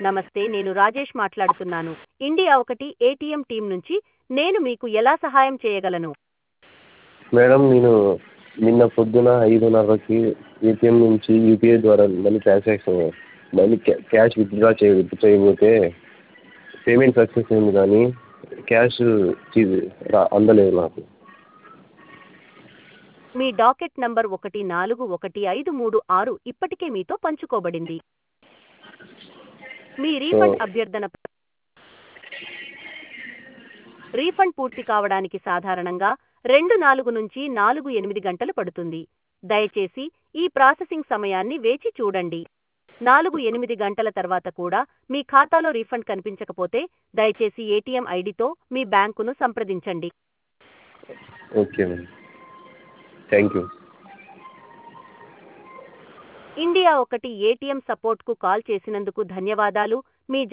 నమస్తే నేను రాజేష్ మాట్లాడుతున్నాను ఇండియా ఒకటి ఏటీఎం టీం నుంచి నేను మీకు ఎలా సహాయం చేయగలను మేడం నేను నిన్న పొద్దున ఐదున్నరకి ఏటీఎం నుంచి యూపీఐ ద్వారా money transaction money cash withdraw చేయ చేయబోతే పేమెంట్ సక్సెస్ అయింది కానీ క్యాష్ రా అందలేదు నాకు మీ డాకెట్ నంబర్ ఒకటి నాలుగు ఒకటి ఐదు మూడు ఆరు ఇప్పటికే మీతో పంచుకోబడింది మీ రీఫండ్ అభ్యర్థన రీఫండ్ పూర్తి కావడానికి సాధారణంగా రెండు నాలుగు నుంచి నాలుగు ఎనిమిది గంటలు పడుతుంది దయచేసి ఈ ప్రాసెసింగ్ సమయాన్ని వేచి చూడండి నాలుగు ఎనిమిది గంటల తర్వాత కూడా మీ ఖాతాలో రీఫండ్ కనిపించకపోతే దయచేసి ఏటీఎం ఐడితో మీ బ్యాంకును సంప్రదించండి okay madam thank you India ఒకటి ఏటీఎం సపోర్ట్కు కాల్ చేసినందుకు ధన్యవాదాలు మీ